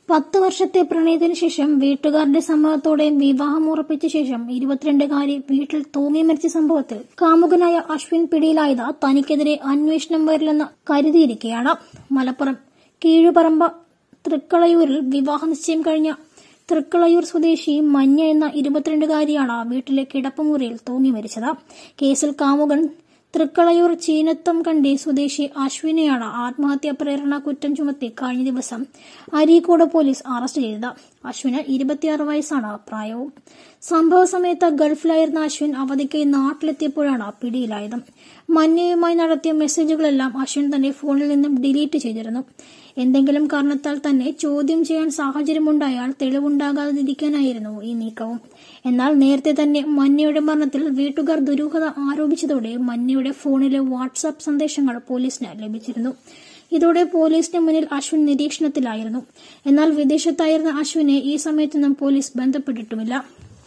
പത്ത് വർഷത്തെ പ്രണയത്തിന് ശേഷം വീട്ടുകാരുടെ സമ്മതത്തോടെയും വിവാഹം ഉറപ്പിച്ച ശേഷം ഇരുപത്തിരണ്ടുകാരി വീട്ടിൽ തൂങ്ങി മരിച്ച സംഭവത്തിൽ കാമുകനായ അശ്വിൻ പിടിയിലായത് തനിക്കെതിരെ അന്വേഷണം വരില്ലെന്ന് കരുതിയിരിക്കുകയാണ് മലപ്പുറം കീഴുപറമ്പ തൃക്കളയൂരിൽ വിവാഹ നിശ്ചയം കഴിഞ്ഞ തൃക്കളയൂർ സ്വദേശി മഞ്ഞ എന്ന ഇരുപത്തിരണ്ടുകാരിയാണ് വീട്ടിലെ കിടപ്പുമുറിയിൽ തൂങ്ങി മരിച്ചത് കേസിൽ കാമുകൻ തൃക്കളയൂർ ചീനത്തം കണ്ടി സ്വദേശി അശ്വിനെയാണ് ആത്മഹത്യാ പ്രേരണ കുറ്റം ചുമത്തി കഴിഞ്ഞ ദിവസം അരീക്കോട് പോലീസ് അറസ്റ്റ് ചെയ്തത് അശ്വിന് ഇരുപത്തിയാറ് വയസ്സാണ് പ്രായവും സംഭവ സമയത്ത് ഗൾഫിലായിരുന്ന അശ്വിൻ അവധിക്കായി നാട്ടിലെത്തിയപ്പോഴാണ് പിടിയിലായത് മഞ്ഞയുമായി നടത്തിയ മെസ്സേജുകളെല്ലാം അശ്വിൻ തന്റെ ഫോണിൽ നിന്നും ഡിലീറ്റ് ചെയ്തിരുന്നു എന്തെങ്കിലും കാരണത്താൽ തന്നെ ചോദ്യം ചെയ്യാൻ സാഹചര്യമുണ്ടായാൽ തെളിവുണ്ടാകാതിരിക്കാനായിരുന്നു ഈ നീക്കവും എന്നാൽ നേരത്തെ തന്നെ മഞ്ഞയുടെ മരണത്തിൽ വീട്ടുകാർ ദുരൂഹത ആരോപിച്ചതോടെ മഞ്ഞയുടെ ഫോണിലെ വാട്സാപ്പ് സന്ദേശങ്ങൾ പോലീസിന് ലഭിച്ചിരുന്നു ഇതോടെ പോലീസിന് മുന്നിൽ അശ്വിൻ നിരീക്ഷണത്തിലായിരുന്നു എന്നാൽ വിദേശത്തായിരുന്ന അശ്വിനെ ഈ സമയത്തൊന്നും പോലീസ് ബന്ധപ്പെട്ടിട്ടുമില്ല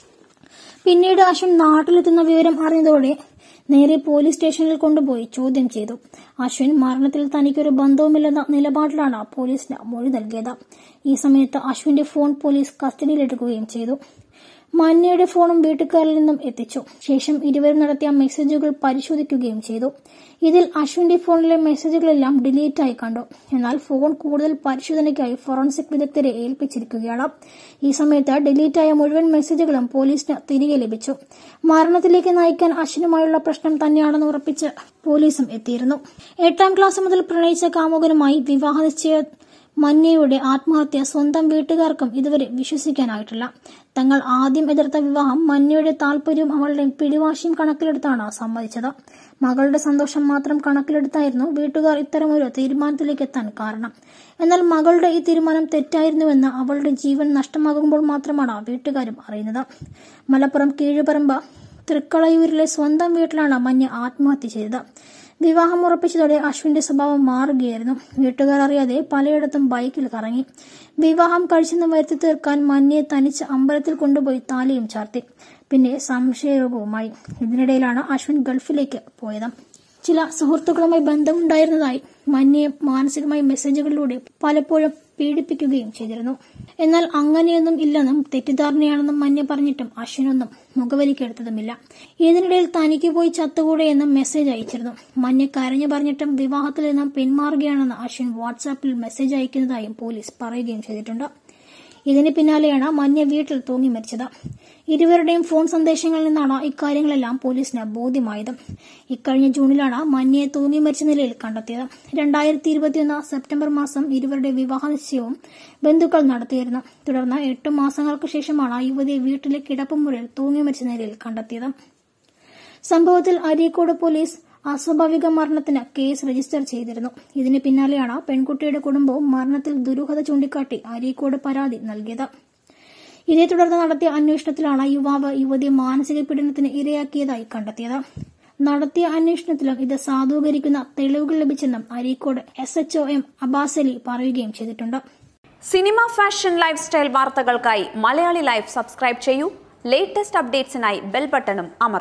പിന്നീട് അശ്വിൻ നാട്ടിലെത്തുന്ന വിവരം അറിഞ്ഞതോടെ നേരെ പോലീസ് സ്റ്റേഷനിൽ കൊണ്ടുപോയി ചോദ്യം ചെയ്തു അശ്വിൻ മരണത്തിൽ തനിക്കൊരു ബന്ധവുമില്ലെന്ന നിലപാടിലാണ് പോലീസിന് മൊഴി നൽകിയത് ഈ സമയത്ത് അശ്വിന്റെ ഫോൺ പോലീസ് കസ്റ്റഡിയിലെടുക്കുകയും ചെയ്തു മഞ്ഞയുടെ ഫോണും വീട്ടുകാരിൽ നിന്നും എത്തിച്ചു ശേഷം ഇരുവരും നടത്തിയ മെസ്സേജുകൾ പരിശോധിക്കുകയും ചെയ്തു ഇതിൽ അശ്വിന്റെ ഫോണിലെ മെസ്സേജുകളെല്ലാം ഡിലീറ്റ് ആയി കണ്ടു എന്നാൽ ഫോൺ കൂടുതൽ പരിശോധനയ്ക്കായി ഫോറൻസിക് വിദഗ്ധരെ ഏൽപ്പിച്ചിരിക്കുകയാണ് ഈ സമയത്ത് ഡിലീറ്റ് ആയ മുഴുവൻ മെസ്സേജുകളും പോലീസിന് തിരികെ ലഭിച്ചു മരണത്തിലേക്ക് നയിക്കാൻ അശ്വിനുമായുള്ള പ്രശ്നം തന്നെയാണെന്ന് ഉറപ്പിച്ച് പോലീസും എത്തിയിരുന്നു എട്ടാം ക്ലാസ് മുതൽ പ്രണയിച്ച കാമുകനുമായി വിവാഹ നിശ്ചയ മന്യയുടെ ആത്മഹത്യ സ്വന്തം വീട്ടുകാർക്കും ഇതുവരെ വിശ്വസിക്കാനായിട്ടില്ല തങ്ങൾ ആദ്യം എതിർത്ത വിവാഹം മന്യയുടെ താല്പര്യവും അവളുടെ പിടിവാശിയും കണക്കിലെടുത്താണ് സമ്മതിച്ചത് മകളുടെ സന്തോഷം മാത്രം കണക്കിലെടുത്തായിരുന്നു വീട്ടുകാർ ഇത്തരമൊരു തീരുമാനത്തിലേക്ക് എത്താൻ കാരണം എന്നാൽ മകളുടെ ഈ തീരുമാനം തെറ്റായിരുന്നുവെന്ന് അവളുടെ ജീവൻ നഷ്ടമാകുമ്പോൾ മാത്രമാണ് വീട്ടുകാരും അറിയുന്നത് മലപ്പുറം കീഴുപറമ്പ് തൃക്കളയൂരിലെ സ്വന്തം വീട്ടിലാണ് മഞ്ഞ ആത്മഹത്യ ചെയ്തത് വിവാഹം ഉറപ്പിച്ചതോടെ അശ്വിന്റെ സ്വഭാവം മാറുകയായിരുന്നു വീട്ടുകാർ അറിയാതെ പലയിടത്തും ബൈക്കിൽ കറങ്ങി വിവാഹം കഴിച്ചെന്ന് വരുത്തി തീർക്കാൻ മഞ്ഞയെ തനിച്ച് അമ്പലത്തിൽ കൊണ്ടുപോയി താലിയും ചാർത്തി പിന്നെ സംശയരോഗവുമായി ഇതിനിടയിലാണ് അശ്വിൻ ഗൾഫിലേക്ക് പോയത് ചില സുഹൃത്തുക്കളുമായി ബന്ധമുണ്ടായിരുന്നതായി മഞ്ഞയെ മാനസികമായി മെസ്സേജുകളിലൂടെ പലപ്പോഴും പീഡിപ്പിക്കുകയും ചെയ്തിരുന്നു എന്നാൽ അങ്ങനെയൊന്നും ഇല്ലെന്നും തെറ്റിദ്ധാരണയാണെന്നും മഞ്ഞ പറഞ്ഞിട്ടും അശ്വിനൊന്നും മുഖവലിക്കെടുത്തതുമില്ല ഇതിനിടയിൽ തനിക്ക് പോയി ചത്തുകൂടെ എന്നും മെസ്സേജ് അയച്ചിരുന്നു മഞ്ഞ കരഞ്ഞു പറഞ്ഞിട്ടും വിവാഹത്തിൽ നിന്നും പിന്മാറുകയാണെന്ന് അശ്വിൻ വാട്സാപ്പിൽ മെസ്സേജ് അയക്കുന്നതായും പോലീസ് പറയുകയും ചെയ്തിട്ടുണ്ട് ഇതിന് പിന്നാലെയാണ് മഞ്ഞ വീട്ടിൽ തൂങ്ങി മരിച്ചത് ഇരുവരുടെയും ഫോൺ സന്ദേശങ്ങളിൽ നിന്നാണ് ഇക്കാര്യങ്ങളെല്ലാം പോലീസിന് ബോധ്യമായത് ഇക്കഴിഞ്ഞ ജൂണിലാണ് മഞ്ഞയെ തൂങ്ങി മരിച്ച നിലയിൽ കണ്ടെത്തിയത് രണ്ടായിരത്തി ഇരുപത്തിയൊന്ന് സെപ്റ്റംബർ മാസം ഇരുവരുടെ വിവാഹ നിശ്ചയവും ബന്ധുക്കൾ നടത്തിയിരുന്നു തുടർന്ന് എട്ട് മാസങ്ങൾക്ക് ശേഷമാണ് യുവതിയെ വീട്ടിലെ കിടപ്പുമുറിയിൽ തൂങ്ങി മരിച്ച നിലയിൽ കണ്ടെത്തിയത് സംഭവത്തിൽ അരീക്കോട് പോലീസ് അസ്വാഭാവിക മരണത്തിന് കേസ് രജിസ്റ്റർ ചെയ്തിരുന്നു ഇതിന് പിന്നാലെയാണ് പെൺകുട്ടിയുടെ കുടുംബവും മരണത്തിൽ ദുരൂഹത ചൂണ്ടിക്കാട്ടി അരീക്കോട് പരാതി നൽകിയത് ഇതേ തുടർന്ന് നടത്തിയ അന്വേഷണത്തിലാണ് യുവാവ് യുവതിയെ മാനസിക പീഡനത്തിന് ഇരയാക്കിയതായി കണ്ടെത്തിയത് നടത്തിയ അന്വേഷണത്തിലും ഇത് സാധൂകരിക്കുന്ന തെളിവുകൾ ലഭിച്ചെന്നും Areekode S HO M Abbas Ali പറയുകയും ചെയ്തിട്ടുണ്ട് സിനിമ ഫാഷൻ ലൈഫ് സ്റ്റൈൽ വാർത്തകൾക്കായി മലയാളി ലൈഫ് സബ്സ്ക്രൈബ് ചെയ്യൂ ലേറ്റസ്റ്റ് അപ്ഡേറ്റ്സിനായി ബെൽ ബട്ടണും അമർ